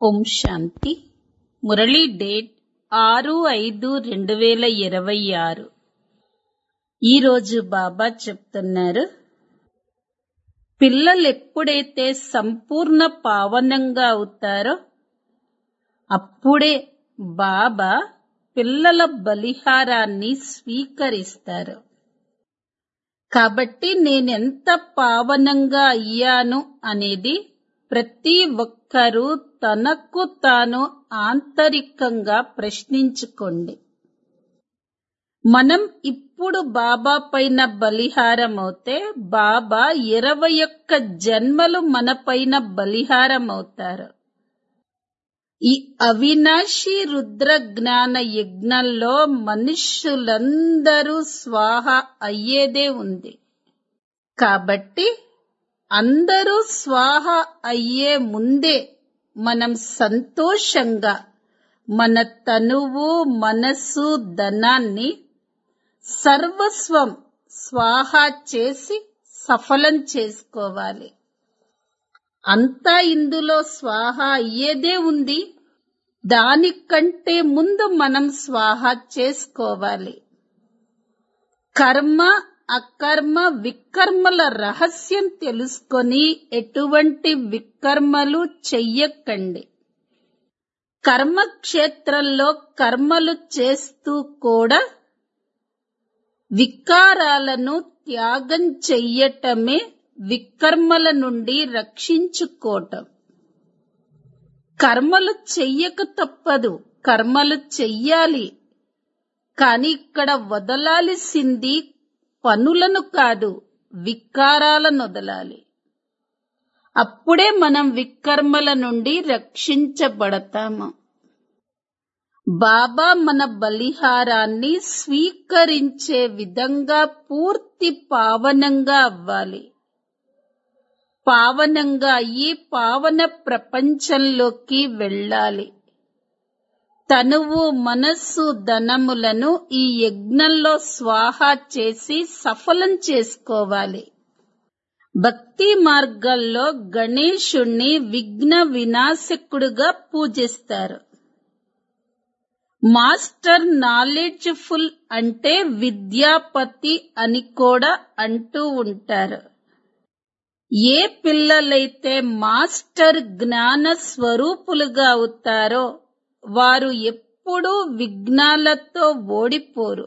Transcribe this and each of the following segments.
ఓం శాంతి Murali date ఆరు ఐదు రెండు వేల ఇరవై ఆరు ఈరోజు బాబా చెప్తున్నారు పిల్లలు ఎప్పుడైతే సంపూర్ణ పావనంగా అవుతారో అప్పుడే బాబా పిల్లల బలిహారాన్ని స్వీకరిస్తారు కాబట్టి నేనెంత పావనంగా అయ్యాను అనేది ప్రతి ఒక్కరూ తనకు తాను ఆంతరికంగా ప్రశ్నించుకోండి మనం ఇప్పుడు బాబా పైన బలిహారం అవుతే బాబా ఇరవై ఒక్క జన్మలు మన పైన బలిహారం అవుతారు ఈ అవినాశి రుద్ర జ్ఞాన యజ్ఞంలో మనుష్యులందరూ స్వాహ అయ్యేదే ఉంది కాబట్టి అందరూ స్వాహ అయ్యే ముందే మనం సంతోషంగా మన తనువు మనస్సు ధనాన్ని సర్వస్వం స్వాహ చేసి సఫలం చేసుకోవాలి అంతా ఇందులో స్వాహ అయ్యేదే ఉంది దానికంటే ముందు మనం స్వాహ చేసుకోవాలి కర్మ అకర్మ వికర్మల రహస్యం తెలుసుకొని ఎటువంటి వికర్మలు చెయ్యకండి కర్మక్షేత్రంలో కర్మలు చేస్తూ కూడా వికారాలను త్యాగం చెయ్యటమే వికర్మల నుండి రక్షించుకోవటం కర్మలు చెయ్యక తప్పదు కర్మలు చెయ్యాలి కాని ఇక్కడ వదలాల్సింది పనులను కాదు వికారాలను వదలాలి అప్పుడే మనం వికర్మల నుండి రక్షించబడతాము బాబా మన బలిహారాన్ని స్వీకరించే విధంగా పూర్తి పావనంగా అవ్వాలి పావనంగా అయ్యి పావన ప్రపంచంలోకి వెళ్ళాలి తనువు మనస్సు ధనములను ఈ యజ్ఞంలో స్వాహ చేసి సఫలం చేసుకోవాలి భక్తి మార్గాల్లో గణేశుణ్ణి విఘ్న వినాశకుడుగా పూజిస్తారు మాస్టర్ నాలెడ్జ్ఫుల్ అంటే విద్యాపతి అని కూడా అంటూ ఉంటారు ఏ పిల్లలైతే మాస్టర్ జ్ఞాన స్వరూపులుగా అవుతారో వారు ఎప్పుడూ విఘ్నాలతో ఓడిపోరు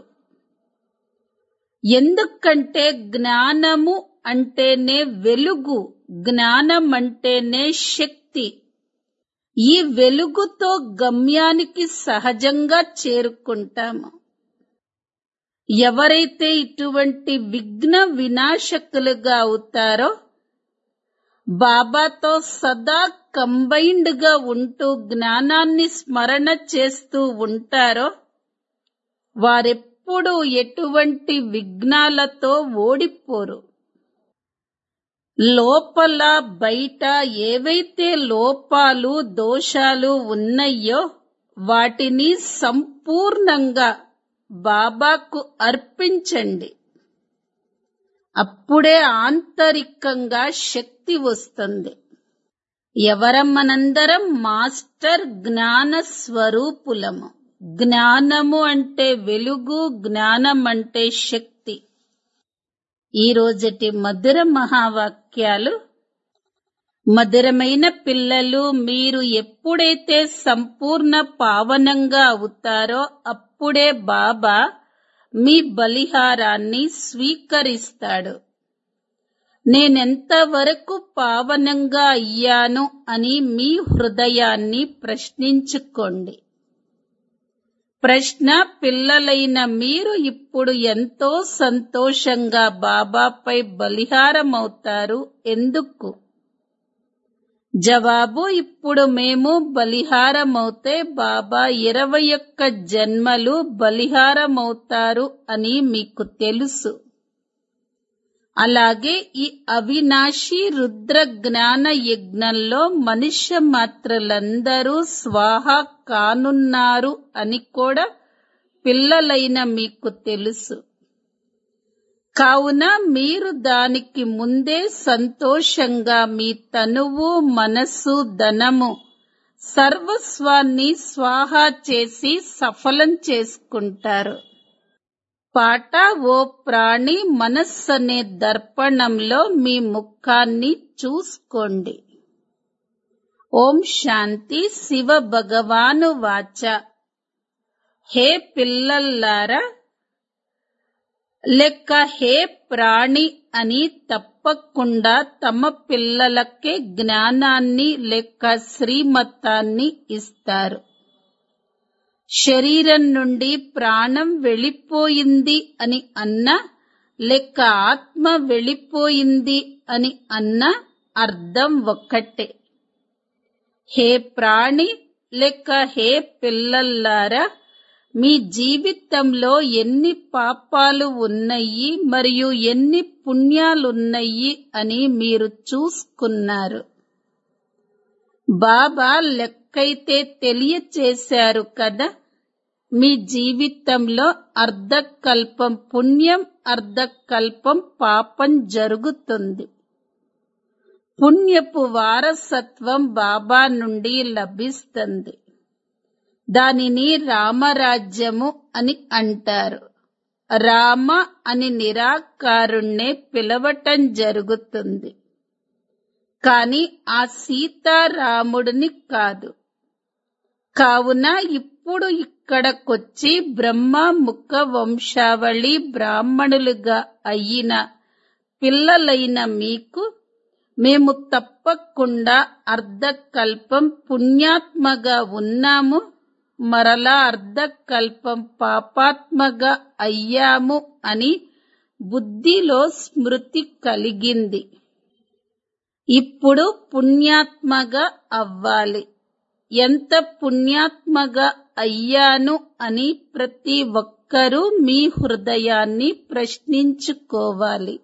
ఎందుకంటే జ్ఞానము అంటేనే వెలుగు జ్ఞానం అంటేనే శక్తి ఈ వెలుగుతో గమ్యానికి సహజంగా చేరుకుంటాము ఎవరైతే ఇటువంటి విఘ్న వినాశకులుగా అవుతారో బాబాతో సదా కంబైన్డ్ గా ఉంటూ జ్ఞానాన్ని స్మరణ చేస్తూ ఉంటారో వారెప్పుడు ఎటువంటి విఘ్నాలతో ఓడిపోరు లోపల బయట ఏవైతే లోపాలు దోషాలు ఉన్నాయో వాటిని సంపూర్ణంగా బాబాకు అర్పించండి అప్పుడే ఆంతరికంగా శక్తి వస్తుంది ఎవరం మనందరం మాస్టర్ జ్ఞాన స్వరూపులము జ్ఞానము అంటే వెలుగు జ్ఞానం అంటే శక్తి ఈ రోజటి మధుర మహావాక్యాలు మధురమైన పిల్లలు మీరు ఎప్పుడైతే సంపూర్ణ పావనంగా అవుతారో అప్పుడే బాబా మీ బలిహారాన్ని స్వీకరిస్తాడు నేనెంతవరకు పావనంగా అయ్యాను అని మీ హృదయాన్ని ప్రశ్నించుకోండి ప్రశ్న పిల్లలైన మీరు ఇప్పుడు ఎంతో సంతోషంగా బాబాపై బలిహారం అవుతారు ఎందుకు జవాబు ఇప్పుడు మేము బలిహారమవుతే బాబా ఇరవై ఒక్క జన్మలు బలిహారమవుతారు అని మీకు తెలుసు అలాగే ఈ అవినాశి రుద్ర జ్ఞాన యజ్ఞంలో మనుష్య మాత్రలందరూ స్వాహ కానున్నారు అని కూడా పిల్లలైన మీకు తెలుసు కావున మీరు దానికి ముందే సంతోషంగా మీ తనువు మనస్సు ధనము సర్వస్వాన్ని స్వాహా చేసి సఫలం చేసుకుంటారు పాట ఓ ప్రాణి మనస్సనే దర్పణంలో మీ ముఖాన్ని చూసుకోండి ఓం శాంతి శివ భగవాను వాచ హే పిల్లల్లారా లెక్క హే ప్రాణి అని తప్పకుండా తమ పిల్లలకే జ్ఞానాన్ని లెక్క శ్రీమతాన్ని ఇస్తారు శరీరం నుండి ప్రాణం వెళ్ళిపోయింది అని అన్న లెక్క ఆత్మ వెళ్ళిపోయింది అని అన్న అర్థం ఒక్కటే హే ప్రాణి లెక్క హే పిల్లల్లారా మీ జీవితంలో ఎన్ని పాపాలు ఉన్నాయి మరియు ఎన్ని పుణ్యాలున్నాయి అని మీరు చూసుకున్నారు బాబా లెక్కైతే తెలియచేశారు కదా మీ జీవితంలో అర్ధకల్పం పుణ్యం అర్ధకల్పం పాపం జరుగుతుంది పుణ్యపు వారసత్వం బాబా నుండి లభిస్తుంది దానిని రామరాజ్యము అని అంటారు రామ అని నిరాకారుణ్ణే పిలవటం జరుగుతుంది కాని ఆ సీతారాముడిని కాదు కావున ఇప్పుడు ఇక్కడకొచ్చి బ్రహ్మ ముఖ వంశావళి బ్రాహ్మణులుగా అయిన పిల్లలైన మీకు మేము తప్పకుండా అర్ధకల్పం పుణ్యాత్మగా ఉన్నాము మరలా అర్ధకల్పం పాపాత్మగా అయ్యాము అని బుద్ధిలో స్మృతి కలిగింది ఇప్పుడు పుణ్యాత్మగా అవ్వాలి ఎంత పుణ్యాత్మగా అయ్యాను అని ప్రతి ఒక్కరూ మీ హృదయాన్ని ప్రశ్నించుకోవాలి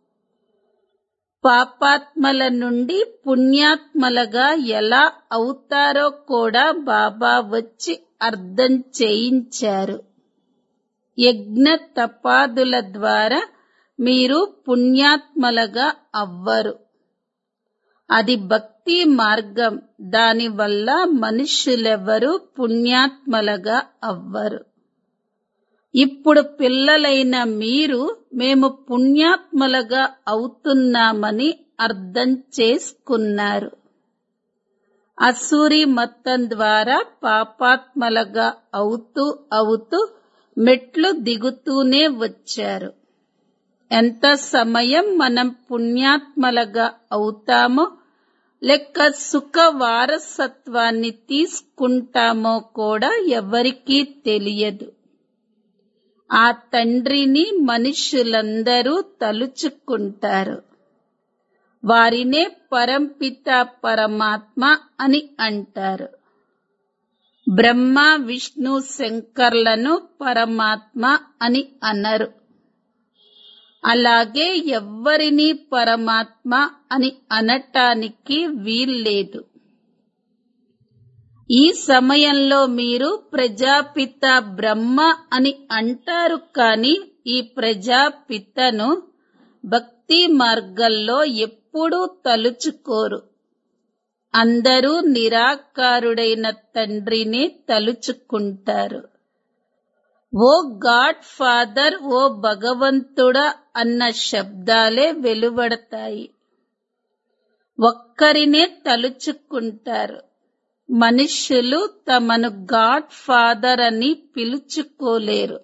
పాపాత్మల నుండి పుణ్యాత్మలుగా ఎలా అవుతారో కూడా బాబా వచ్చి అర్థం చేయించారు యజ్ఞ తపాదుల ద్వారా మీరు పుణ్యాత్మలుగా అవ్వరు అది భక్తి మార్గం దానివల్ల మనుషులెవరూ పుణ్యాత్మలుగా అవ్వరు ఇప్పుడు పిల్లలైన మీరు మేము పుణ్యాత్మలుగా అవుతున్నామని అర్థం చేసుకున్నారు అసూరి మొత్తం ద్వారా పాపాత్మలుగా అవుతూ అవుతూ మెట్లు దిగుతూనే వచ్చారు ఎంత సమయం మనం పుణ్యాత్మలుగా అవుతామో లెక్క సుఖ వారసత్వాన్ని తీసుకుంటామో కూడా ఎవరికీ తెలియదు ఆ తండ్రిని మనుషులందరూ తలుచుకుంటారు వారినే పరంపిత పరమాత్మ అని అంటారు బ్రహ్మ విష్ణు శంకర్లను పరమాత్మ అని అనరు అలాగే ఎవ్వరిని పరమాత్మ అని అనటానికి వీల్లేదు ఈ సమయంలో మీరు ప్రజాపిత బ్రహ్మ అని అంటారు కానీ ఈ ప్రజాపితను భక్తి మార్గంలో ఎప్పుడూ తలుచుకోరు అందరూ నిరాకారుడైన తండ్రిని తలుచుకుంటారు ఓ గాడ్ ఫాదర్ ఓ భగవంతుడా అన్న శబ్దాలే వెలువడతాయి ఒక్కరినే తలుచుకుంటారు మనుష్యులు తమను గాడ్ ఫాదర్ అని పిలుచుకోలేరు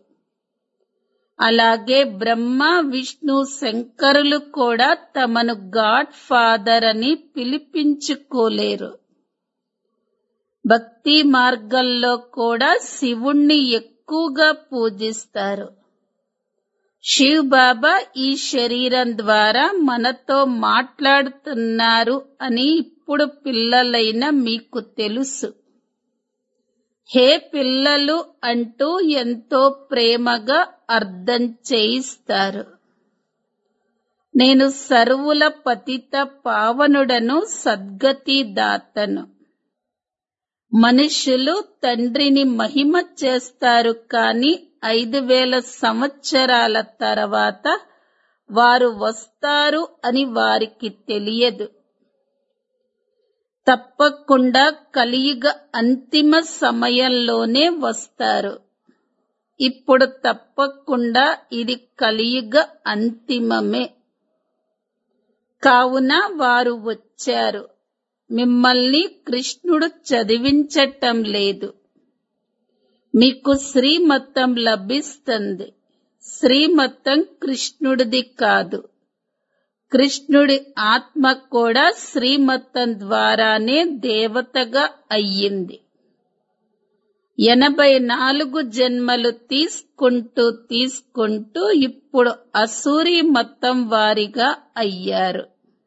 అలాగే బ్రహ్మ విష్ణు శంకరులు కూడా తమను గాడ్ ఫాదర్ అని పిలిపించుకోలేరు భక్తి మార్గంలో కూడా శివుణ్ణి ఎక్కువగా పూజిస్తారు శివ్ బాబా ఈ శరీరం ద్వారా మనతో మాట్లాడుతున్నారు అని ఇప్పుడు పిల్లలైన మీకు తెలుసు హే పిల్లలు అంటూ ఎంతో ప్రేమగా అర్థం చేయిస్తారు నేను సర్వుల పతిత పావనుడను సద్గతి దాతను మనుషులు తండ్రిని మహిమ చేస్తారు కాని ఐదు వేల సంవత్సరాల తర్వాత వారు వస్తారు అని వారికి తెలియదు తప్పకుండా కలియుగ అంతిమ సమయంలోనే వస్తారు ఇప్పుడు తప్పకుండా ఇది కలియుగ అంతిమమే కావున వారు వచ్చారు మిమ్మల్ని కృష్ణుడు చదివించటం లేదు మీకు శ్రీమతం లభిస్తుంది శ్రీమతం కృష్ణుడిది కాదు కృష్ణుడి ఆత్మ కూడా శ్రీమతం ద్వారానే దేవతగా అయ్యింది ఎనభై నాలుగు జన్మలు తీసుకుంటూ తీసుకుంటూ ఇప్పుడు అసూరి మతం వారిగా అయ్యారు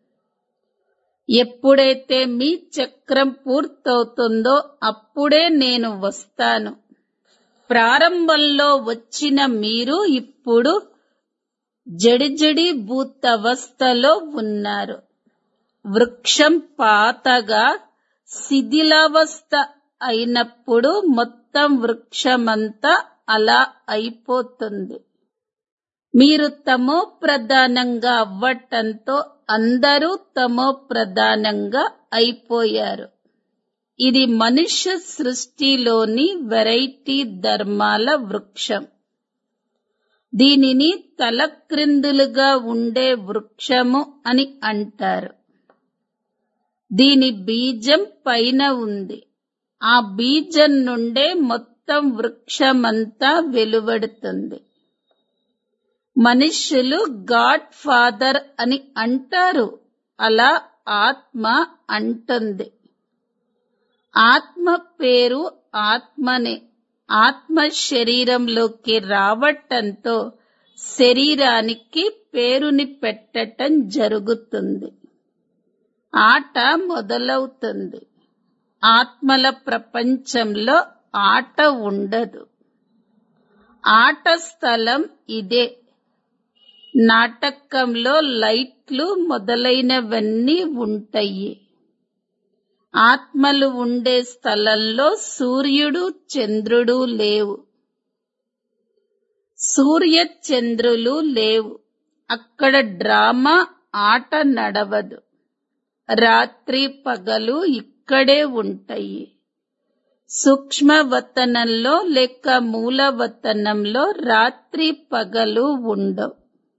ఎప్పుడైతే మీ చక్రం పూర్తవుతుందో అప్పుడే నేను వస్తాను ప్రారంభంలో వచ్చిన మీరు ఇప్పుడు జడిజడి భూతవస్థలో ఉన్నారు వృక్షం పాతగా శిథిలావస్థ అయినప్పుడు మొత్తం వృక్షమంతా అలా అయిపోతుంది మీరు తమో ప్రధానంగా అవ్వటంతో అందరూ తమో ప్రధానంగా అయిపోయారు ఇది మనుష్య సృష్టిలోని వెరైటీ ధర్మాల వృక్షం దీనిని తలక్రిందులుగా ఉండే వృక్షము అని అంటారు దీని బీజం పైన ఉంది ఆ బీజం నుండే మొత్తం వృక్షమంతా వెలువడుతుంది మనుష్యులు గాడ్ ఫాదర్ అని అంటారు అలా ఆత్మ అంటుంది ఆత్మ పేరు ఆత్మనే ఆత్మ శరీరంలోకి రావటంతో శరీరానికి పేరుని పెట్టటం జరుగుతుంది ఆట మొదలవుతుంది ఆత్మల ప్రపంచంలో ఆట ఉండదు ఆట స్థలం ఇదే నాటకంలో లైట్లు మొదలైనవన్నీ ఉంటాయి ఆత్మలు ఉండే స్థలంలో సూర్యుడు చంద్రుడు లేవు సూర్య చంద్రులు లేవు అక్కడ డ్రామా ఆట నడవదు రాత్రి పగలు ఇక్కడే ఉంటాయి సూక్ష్మవతనంలో లేక మూలవతనంలో రాత్రి పగలు ఉండవు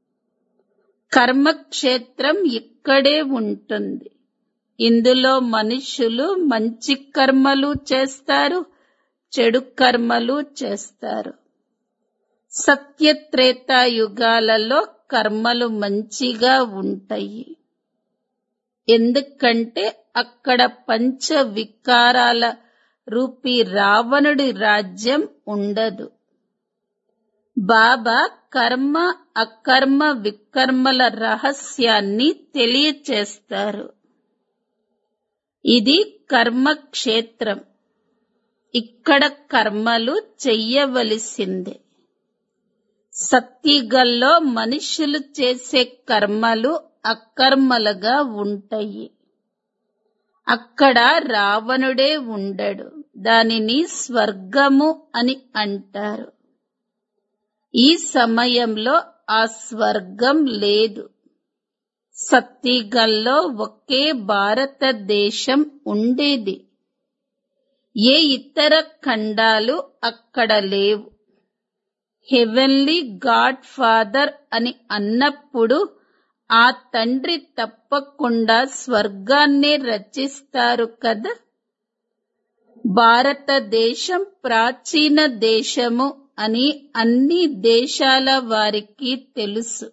కర్మక్షేత్రం ఇక్కడే ఉంటుంది ఇందులో మనుషులు మంచి కర్మలు చేస్తారు చెడు కర్మలు చేస్తారు సత్యత్రేతా యుగాలలో కర్మలు మంచిగా ఉంటాయి ఎందుకంటే అక్కడ పంచ వికారాల రూపీ రావణుడి రాజ్యం ఉండదు బాబా కర్మ అకర్మ వికర్మల రహస్యాన్ని తెలియచేస్తారు ఇది కర్మక్షేత్రం ఇక్కడ కర్మలు చెయ్యవలసిందే సత్తిగల్లో మనుషులు చేసే కర్మలు అకర్మలుగా ఉంటాయి అక్కడ రావణుడే ఉండడు దానిని స్వర్గము అని అంటారు ఈ సమయంలో ఆ స్వర్గం లేదు సత్తిగల్లో ఒకే భారతదేశం ఉండేది ఏ ఇతర ఖండాలు అక్కడ లేవు హెవెన్లీ గాడ్ ఫాదర్ అని అన్నప్పుడు ఆ తండ్రి తప్పకుండా స్వర్గాన్నే రచిస్తారు కదా భారతదేశం ప్రాచీన దేశము అని అన్ని దేశాల వారికి తెలుసు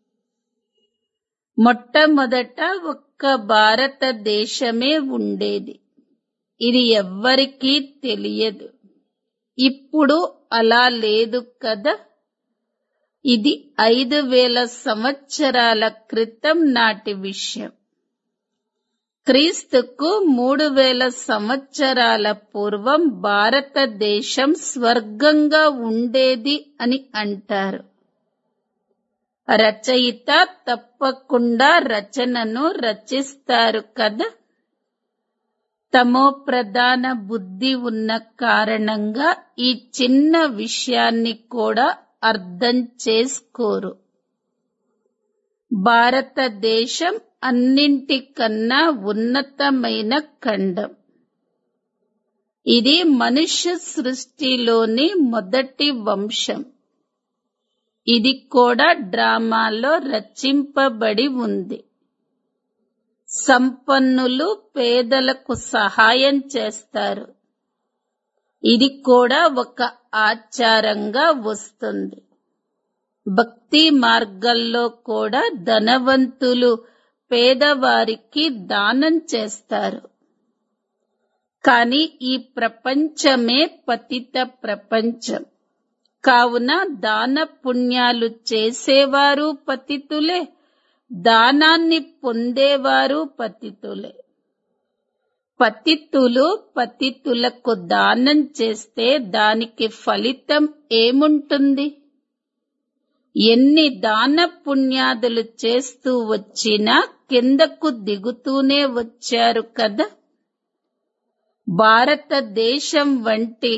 మొట్టమొదట ఒక్క భారతదేశమే ఉండేది ఇది ఎవ్వరికీ తెలియదు ఇప్పుడు అలా లేదు కదా ఇది ఐదు వేల సంవత్సరాల క్రితం నాటి విషయం క్రీస్తుకు మూడు వేల సంవత్సరాల పూర్వం భారతదేశం స్వర్గంగా ఉండేది అని అంటారు రచయిత తప్పకుండా రచనను రచిస్తారు కదా తమో ప్రధాన బుద్ధి ఉన్న కారణంగా ఈ చిన్న విషయాన్ని కూడా అర్థం చేసుకోరు భారతదేశం అన్నింటికన్నా ఉన్నతమైన ఖండం ఇది మనుష్య సృష్టిలోని మొదటి వంశం ఇది కూడా డ్రామాలో రచింపబడి ఉంది సంపన్నులు పేదలకు సహాయం చేస్తారు ఇది కూడా ఒక ఆచారంగా వస్తుంది భక్తి మార్గంలో కూడా ధనవంతులు పేదవారికి దానం చేస్తారు కానీ ఈ ప్రపంచమే పతిత ప్రపంచం కావున దాన పుణ్యాలు చేసేవారు పతితులే దానాన్ని పొందేవారు పతితులే పతితులు పతితులకు దానం చేస్తే దానికి ఫలితం ఏముంటుంది ఎన్ని దాన పుణ్యాదులు చేస్తూ వచ్చినా కిందకు దిగుతూనే వచ్చారు కదా భారతదేశం వంటి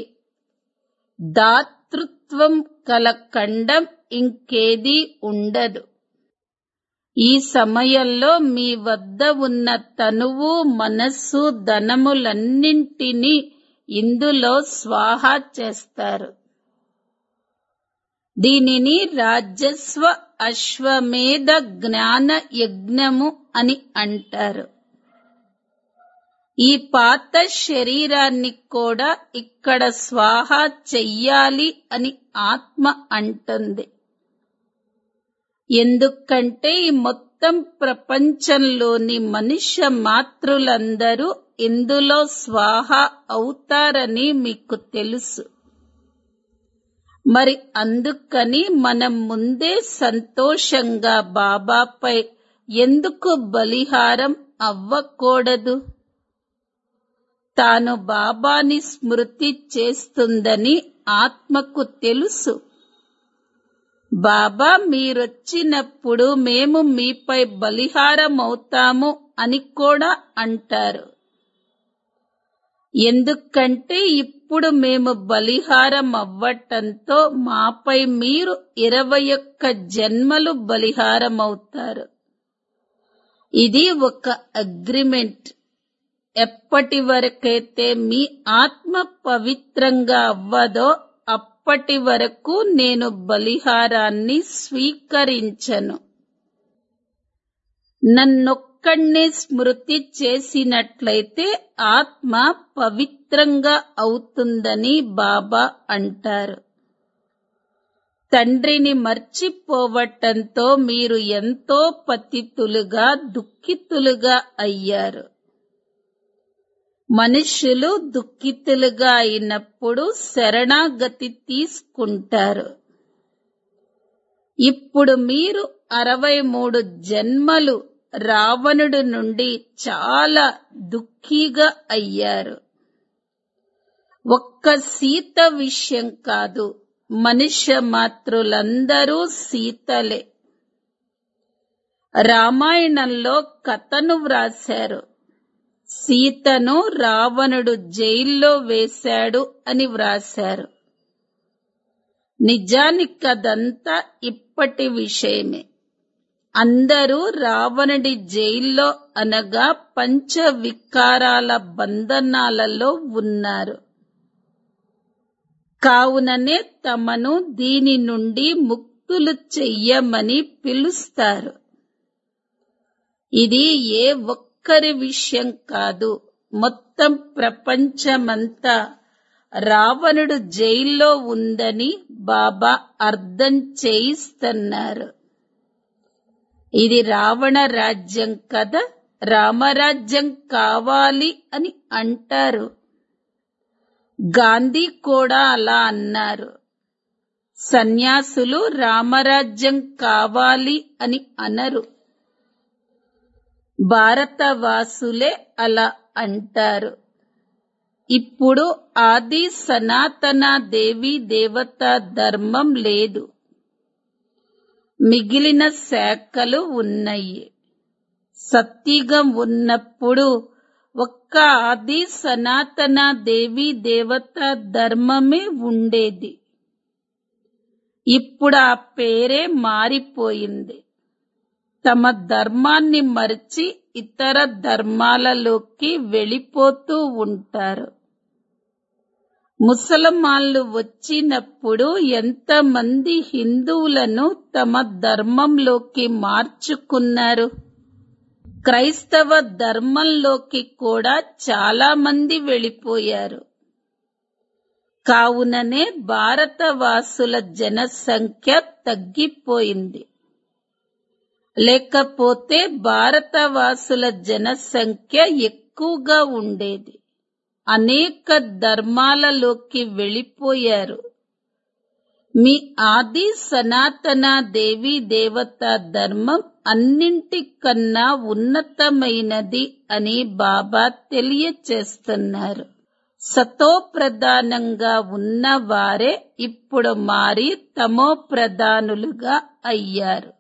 దాతృత్వం కల ఖండం ఇంకేదీ ఉండదు ఈ సమయంలో మీ వద్ద ఉన్న తనువు మనస్సు ధనములన్నింటినీ ఇందులో స్వాహా చేస్తారు దీనిని రాజస్వ అశ్వమేధ జ్ఞాన యజ్ఞము అని అంటారు ఈ పాత శరీరాన్ని కూడా ఇక్కడ స్వాహ చెయ్యాలి అని ఆత్మ అంటుంది ఎందుకంటే ఈ మొత్తం ప్రపంచంలోని మనుష్య మాతృలందరూ ఇందులో స్వాహ అవుతారని మీకు తెలుసు మరి అందుకని మనం ముందే సంతోషంగా బాబాపై ఎందుకు బలిహారం అవ్వకూడదు తాను బాబాని స్మృతి చేస్తుందని ఆత్మకు తెలుసు బాబా మీరొచ్చినప్పుడు మేము మీపై బలిహారం అవుతాము అని కూడా అంటారు ఎందుకంటే ఇప్పుడు మేము బలిహారం అవ్వటంతో మాపై మీరు ఇరవై ఒక్క జన్మలు బలిహారం అవుతారు ఇది ఒక అగ్రిమెంట్ ఎప్పటి వరకైతే మీ ఆత్మ పవిత్రంగా అవ్వదో అప్పటి వరకు నేను బలిహారాన్ని స్వీకరించను నన్నొక్కడినే స్మృతి చేసినట్లయితే ఆత్మ పవిత్రంగా అవుతుందని బాబా అంటారు తండ్రిని మర్చిపోవటంతో మీరు ఎంతో పతితులుగా దుఃఖితులుగా అయ్యారు మనుష్యులు దుఃఖితులుగా అయినప్పుడు శరణాగతి తీసుకుంటారు ఇప్పుడు మీరు అరవై మూడు జన్మలు రావణుడు నుండి చాలా దుఃఖీగా అయ్యారు ఒక్క సీత విషయం కాదు మనుష్య మాతృలందరూ సీతలే రామాయణంలో కథను వ్రాశారు సీతను రావణుడు జైల్లో వేశాడు అని వ్రాశారు నిజానికి అదంతా ఇప్పటి విషయమే అందరూ రావణుడి జైల్లో అనగా పంచ వికారాల బంధనాలలో ఉన్నారు కావుననే తమను దీని నుండి ముక్తులు చెయ్యమని పిలుస్తారు ఇది ఏ ఒక్కరి విషయం కాదు మొత్తం ప్రపంచమంతా రావణుడు జైల్లో ఉందని బాబా అర్థం చేయిస్తున్నారు ఇది రావణ రాజ్యం కదా రామరాజ్యం కావాలి అని అంటారు గాంధీ కూడా అలా అన్నారు సన్యాసులు రామరాజ్యం కావాలి అని అనరు భారతవాసులే అలా అంటారు ఇప్పుడు ఆది సనాతన దేవి దేవత ధర్మం లేదు మిగిలిన శాఖలు ఉన్నాయి సత్యుగం ఉన్నప్పుడు ఒక్క ఆది సనాతన దేవి దేవత ధర్మమే ఉండేది ఇప్పుడు ఆ పేరే మారిపోయింది తమ ధర్మాన్ని మరిచి ఇతర ధర్మాలలోకి వెళ్ళిపోతూ ఉంటారు ముసలమాన్లు వచ్చినప్పుడు ఎంతమంది హిందువులను తమ ధర్మంలోకి మార్చుకున్నారు క్రైస్తవ ధర్మంలోకి కూడా చాలా మంది వెళ్ళిపోయారు కావుననే భారతవాసుల జనసంఖ్య తగ్గిపోయింది లేకపోతే భారతవాసుల జనసంఖ్య ఎక్కువగా ఉండేది అనేక ధర్మాలలోకి వెళ్ళిపోయారు మీ ఆది సనాతన దేవి దేవత ధర్మం అన్నింటికన్నా ఉన్నతమైనది అని బాబా తెలియచేస్తున్నారు సతో ప్రధానంగా ఉన్న వారే ఇప్పుడు మారి తమో ప్రధానులుగా అయ్యారు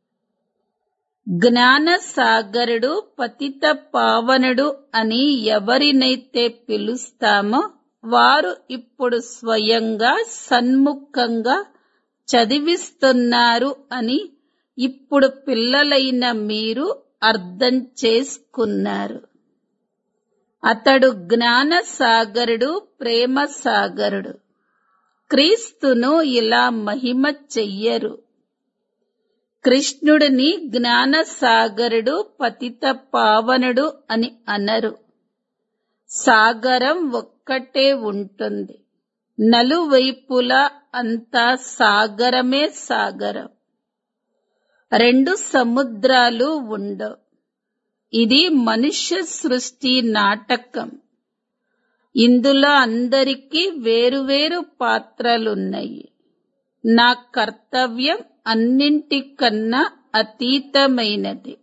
జ్ఞాన సాగరుడు పతిత పావనుడు అని ఎవరినైతే పిలుస్తామో వారు ఇప్పుడు స్వయంగా సన్ముఖంగా చదివిస్తున్నారు అని ఇప్పుడు పిల్లలైన మీరు అర్థం చేసుకున్నారు అతడు జ్ఞాన సాగరుడు ప్రేమ సాగరుడు క్రీస్తును ఇలా మహిమ చెయ్యరు కృష్ణుడిని జ్ఞాన సాగరుడు పతిత పావనుడు అని అనరు సాగరం ఒక్కటే ఉంటుంది నలువైపులా అంతా సాగరమే సాగరం రెండు సముద్రాలు ఉండవు ఇది మనుష్య సృష్టి నాటకం ఇందులో అందరికీ వేరువేరు పాత్రలున్నాయి నా కర్తవ్యం అన్నింటికన్నా అతీతమైనది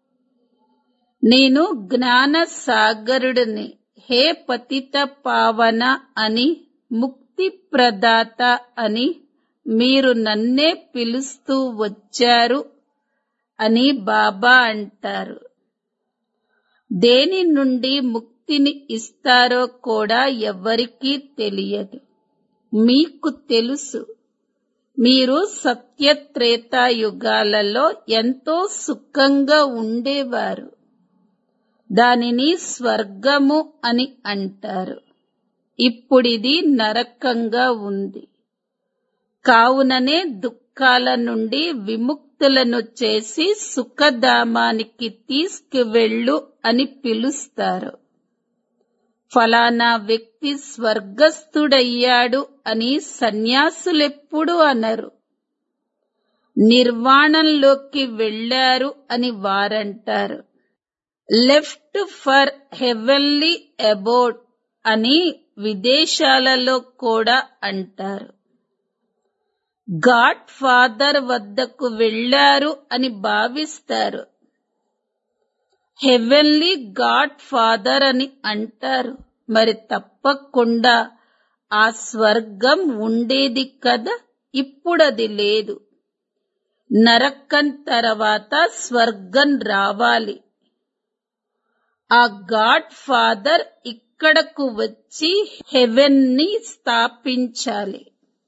నేను జ్ఞాన సాగరుడిని హే పతిత పావన అని ముక్తి ప్రదాత అని మీరు నన్నే పిలుస్తూ వచ్చారు అని బాబా అంటారు దేని నుండి ముక్తిని ఇస్తారో కూడా ఎవ్వరికీ తెలియదు మీకు తెలుసు మీరు సత్యత్రేతాయుగాలలో ఎంతో సుఖంగా ఉండేవారు దానిని స్వర్గము అని అంటారు ఇప్పుడిది నరకంగా ఉంది కావుననే దుఃఖాల నుండి విముక్తులను చేసి సుఖధామానికి తీసుకువెళ్ళు అని పిలుస్తారు ఫలానా వ్యక్తి స్వర్గస్థుడయ్యాడు అని సన్యాసులెప్పుడు అనరు నిర్వాణంలోకి వెళ్లారు అని వారంటారు లెఫ్ట్ ఫర్ హెవెన్లీ అబౌట్ అని విదేశాలలో కూడా అంటారు గాడ్ ఫాదర్ వద్దకు వెళ్లారు అని భావిస్తారు హెవెన్లీ గాడ్ ఫాదర్ అని అంటారు మరి తప్పకుండా ఆ స్వర్గం ఉండేది కదా ఇప్పుడది లేదు నరకం తర్వాత స్వర్గం రావాలి ఆ గాడ్ ఫాదర్ ఇక్కడకు వచ్చి హెవెన్ ని స్థాపించాలి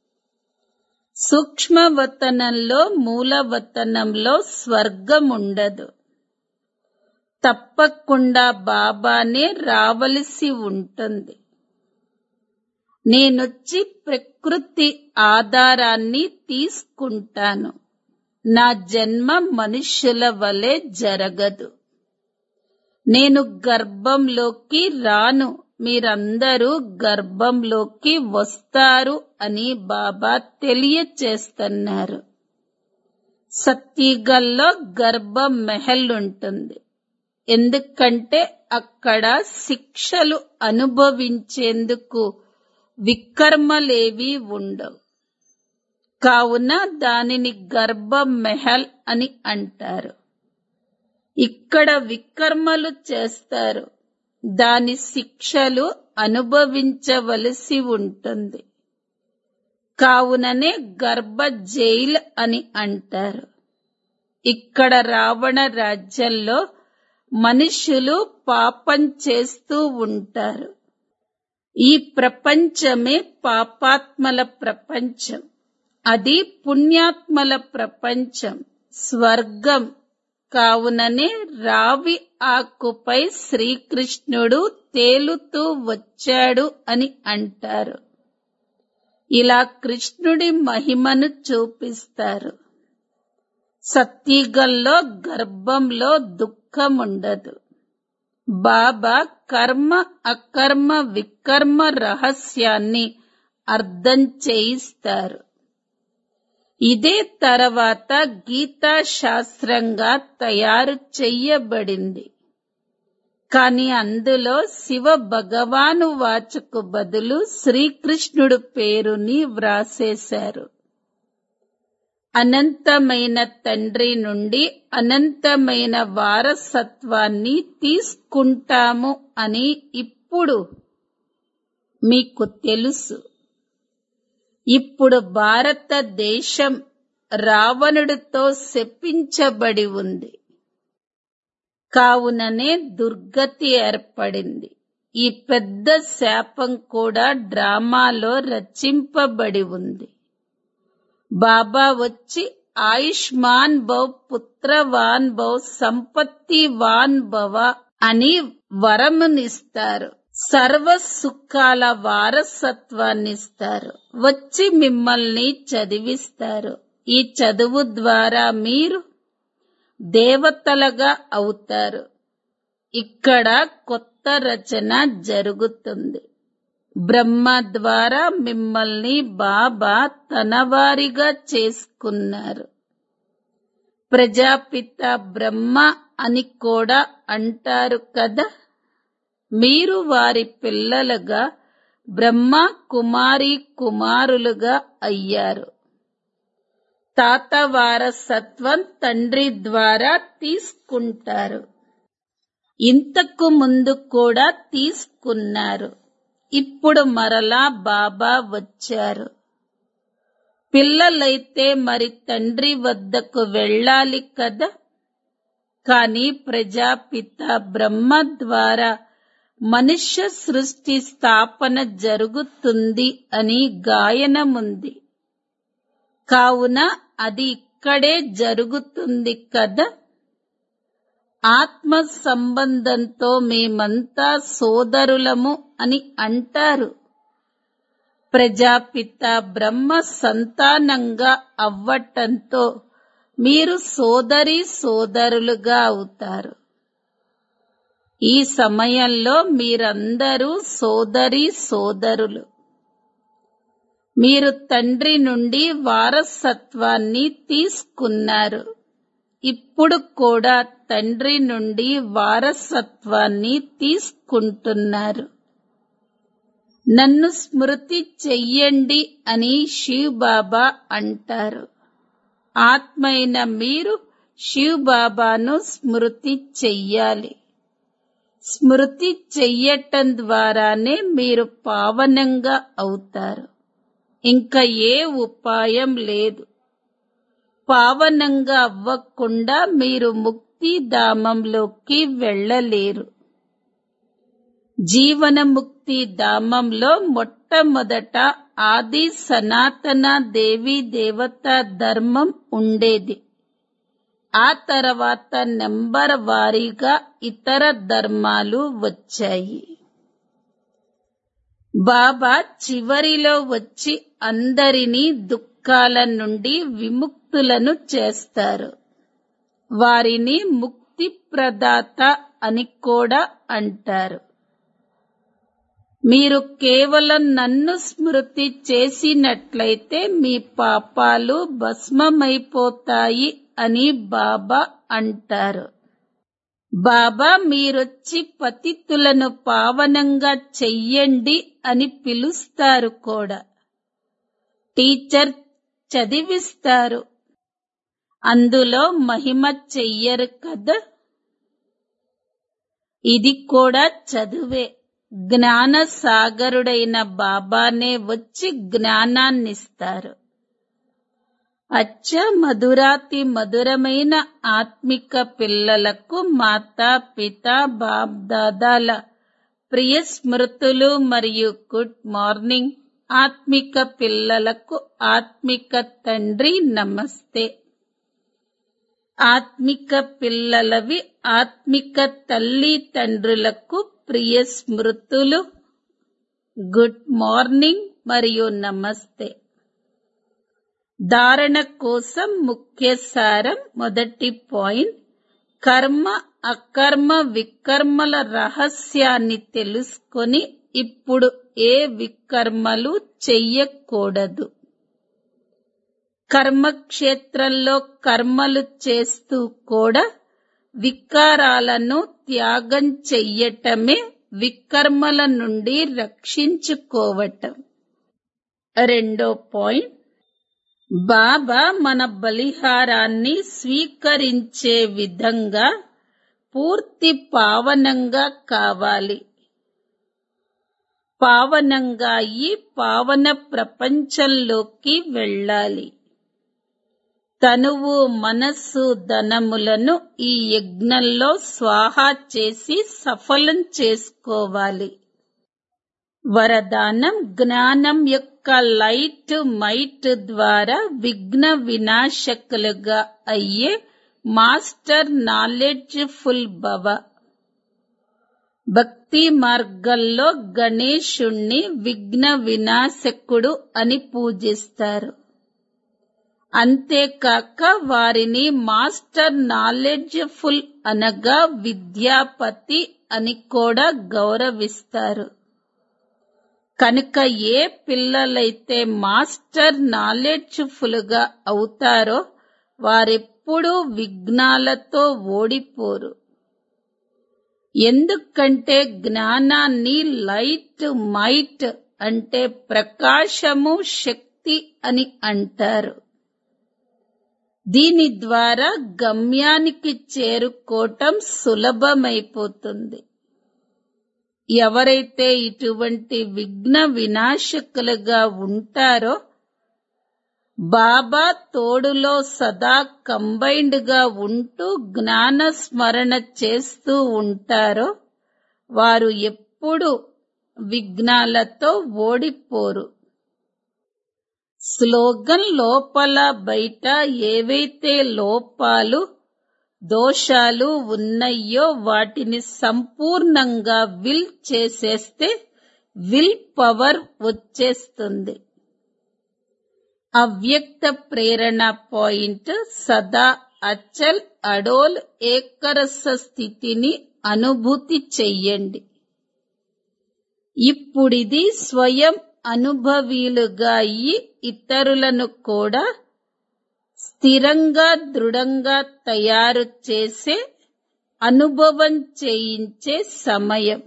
సూక్ష్మవతనంలో మూలవతనంలో స్వర్గం ఉండదు తప్పకుండా బాబానే రావలసి ఉంటుంది నేనొచ్చి ప్రకృతి ఆధారాన్ని తీసుకుంటాను నా జన్మ మనుష్యుల వలె జరగదు నేను గర్భంలోకి రాను మీరందరూ గర్భంలోకి వస్తారు అని బాబా తెలియచేస్తున్నారు సత్యగల్లో గర్భం మెహల్ ఉంటుంది ఎందుకంటే అక్కడ శిక్షలు అనుభవించేందుకు వికర్మలేవి ఉండవు కావున దానిని గర్భం మెహల్ అని అంటారు ఇక్కడ వికర్మలు చేస్తారు దాని శిక్షలు అనుభవించవలసి ఉంటుంది కావుననే గర్భ జైల్ అని అంటారు ఇక్కడ రావణ రాజ్యంలో మనుషులు పాపం చేస్తూ ఉంటారు ఈ ప్రపంచమే పాపాత్మల ప్రపంచం అది పుణ్యాత్మల ప్రపంచం స్వర్గం కావుననే రావి ఆకుపై శ్రీకృష్ణుడు తేలుతూ వచ్చాడు అని అంటారు ఇలా కృష్ణుడి మహిమను చూపిస్తారు సత్యగల్లో గర్భంలో దుఃఖం ఉండదు బాబా కర్మ అకర్మ వికర్మ రహస్యాన్ని అర్థం చేయిస్తారు ఇదే తర్వాత గీతా శాస్త్రంగా తయారు చెయ్యబడింది కాని అందులో శివ భగవాను వాచకు బదులు శ్రీకృష్ణుడు పేరుని వ్రాసేశారు అనంతమైన తండ్రి నుండి అనంతమైన వారసత్వాన్ని తీసుకుంటాము అని ఇప్పుడు మీకు తెలుసు ఇప్పుడు భారతదేశం రావణుడితో శపించబడి ఉంది కావుననే దుర్గతి ఏర్పడింది ఈ పెద్ద శాపం కూడా డ్రామాలో రచింపబడి ఉంది బాబా వచ్చి ఆయుష్మాన్ భవ్ పుత్రవాన్ భవ్ సంపత్తివాన్ భవ అని వరమునిస్తారు సర్వ సుఖాల వారసత్వాన్నిస్తారు వచ్చి మిమ్మల్ని చదివిస్తారు ఈ చదువు ద్వారా మీరు దేవతలుగా అవుతారు ఇక్కడ కొత్త రచన జరుగుతుంది బ్రహ్మ ద్వారా మిమ్మల్ని బాబా తనవారిగా చేసుకున్నారు ప్రజాపిత బ్రహ్మ అని కూడా అంటారు కదా మీరు వారి పిల్లలుగా బ్రహ్మ కుమారి కుమారులుగా అయ్యారు తాత వారసత్వం తండ్రి ద్వారా తీసుకుంటారు ఇంతకు ముందు కూడా తీసుకున్నారు ఇప్పుడు మరలా బాబా వచ్చారు పిల్లలైతే మరి తండ్రి వద్దకు వెళ్ళాలి కదా కాని ప్రజాపిత బ్రహ్మ ద్వారా మనుష్య సృష్టి స్థాపన జరుగుతుంది అని గాయనముంది కావున అది ఇక్కడే జరుగుతుంది కదా ఆత్మ సంబంధంతో మేమంతా సోదరులము అని అంటారు ప్రజాపిత బ్రహ్మ సంతానంగా అవ్వటంతో మీరు సోదరి సోదరులుగా అవుతారు ఈ సమయంలో మీరందరూ సోదరి సోదరులు మీరు తండ్రి నుండి వారసత్వాన్ని తీసుకున్నారు ఇప్పుడు కూడా తండ్రి నుండి వారసత్వాన్ని తీసుకుంటున్నారు నన్ను స్మృతి చెయ్యండి అని శివ్ బాబా అంటారు ఆత్మైన మీరు శివ్ బాబాను స్మృతి చెయ్యాలి స్మృతి చెయ్యటం ద్వారానే మీరు పావనంగా అవుతారు ఇంకా ఏ ఉపాయం లేదు పావనంగా అవ్వకుండా మీరు ముక్తిధామంలోకి వెళ్ళలేరు జీవనముక్తి ధామంలో మొట్టమొదట ఆది సనాతన దేవి దేవత ధర్మం ఉండేది ఆ తర్వాత నెంబర్ వారీగా ఇతర ధర్మాలు వచ్చాయి బాబా చివరిలో వచ్చి అందరినీ దుఃఖాల నుండి విముక్తులను చేస్తారు వారిని ముక్తి ప్రదాత అని కూడా అంటారు మీరు కేవలం నన్ను స్మృతి చేసినట్లయితే మీ పాపాలు భస్మమైపోతాయి అని బాబా అంటారు బాబా మీరొచ్చి పతితులను పావనంగా చెయ్యండి అని పిలుస్తారు కూడా టీచర్ చదివిస్తారు అందులో మహిమ చెయ్యరు కదా ఇది కూడా చదువే జ్ఞాన సాగరుడైన బాబానే వచ్చి జ్ఞానాన్నిస్తారు అచ్చ మధురాతి మధురమైన ఆత్మిక పిల్లలకు మాతా పిత బాప్ దాదాల ప్రియ స్మృతులు మరియు గుడ్ మార్నింగ్ ఆత్మిక పిల్లలకు ఆత్మిక తండ్రి నమస్తే ఆత్మిక పిల్లలవి ఆత్మిక తల్లి తండ్రులకు ప్రియ స్మృతులు గుడ్ మార్నింగ్ మరియు నమస్తే ధారణ కోసం ముఖ్య సారం మొదటి పాయింట్ కర్మ అకర్మ వికర్మల రహస్యాన్ని తెలుసుకొని ఇప్పుడు ఏ వికర్మలు చెయ్యకూడదు కర్మక్షేత్రంలో కర్మలు చేస్తూ కూడా వికారాలను త్యాగం చెయ్యటమే వికర్మల నుండి రక్షించుకోవటం రెండో పాయింట్ బాబా మన బలిహారాన్ని స్వీకరించే విధంగా పూర్తి పావనంగా కావాలి పావనంగా ఈ పావన ప్రపంచంలోకి వెళ్ళాలి తనువు మనస్సు ధనములను ఈ యజ్ఞంలో స్వాహా చేసి సఫలం చేసుకోవాలి వరదానం జ్ఞానం యొక్క లైట్ మైట్ ద్వారా విఘ్న వినాశకులుగా అయ్యే మాస్టర్ నాలెడ్జ్ ఫుల్ భవ భక్తి మార్గంలో గణేశుణ్ణి విఘ్న వినాశకుడు అని పూజిస్తారు అంతేకాక వారిని మాస్టర్ నాలెడ్జ్ ఫుల్ అనగా విద్యాపతి అని కూడా గౌరవిస్తారు కనుక ఏ పిల్లలైతే మాస్టర్ నాలెడ్జ్ ఫుల్ గా అవుతారో వారెప్పుడూ విఘ్నాలతో ఓడిపోరు ఎందుకంటే జ్ఞానాన్ని లైట్ మైట్ అంటే ప్రకాశము శక్తి అని అంటారు దీని ద్వారా గమ్యానికి చేరుకోవటం సులభమైపోతుంది ఎవరైతే ఇటువంటి విఘ్న వినాశకులుగా ఉంటారో బాబా తోడులో సదా కంబైన్డ్ గా ఉంటూ జ్ఞాన స్మరణ చేస్తూ ఉంటారో వారు ఎప్పుడు విఘ్నాలతో ఓడిపోరు స్లోగన్ లోపల బయట ఏవైతే లోపాలు దోషాలు ఉన్నాయో వాటిని సంపూర్ణంగా విల్ చేసేస్తే విల్ పవర్ వచ్చేస్తుంది అవ్యక్త ప్రేరణ పాయింట్ సదా అచల్ అడోల్ ఏకరస స్థితిని అనుభూతి చెయ్యండి ఇప్పుడిది స్వయం అనుభవీలుగా అయ్యి ఇతరులను కూడా స్థిరంగా దృఢంగా తయారు చేసే అనుభవం చేయించే సమయం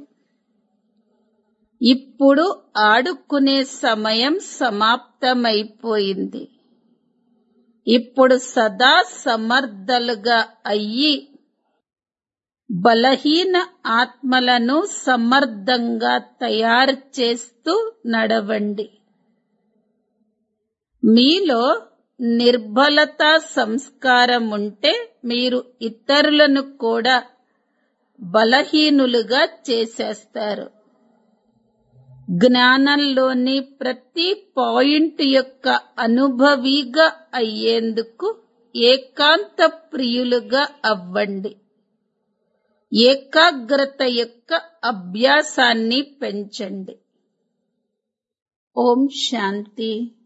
ఇప్పుడు ఆడుకునే సమయం సమాప్తమైపోయింది ఇప్పుడు సదా సమర్థలుగా అయ్యి బలహీన ఆత్మలను సమర్థంగా తయారు చేస్తూ నడవండి మీలో నిర్బలత సంస్కారం ఉంటే మీరు ఇతరులను కూడా బలహీనులుగా చేసేస్తారు జ్ఞానంలోని ప్రతి పాయింట్ యొక్క అనుభవిగా అయ్యేందుకు ఏకాంత ప్రియులుగా అవ్వండి ఏకాగ్రత యొక్క అభ్యాసాన్ని పెంచండి ఓం శాంతి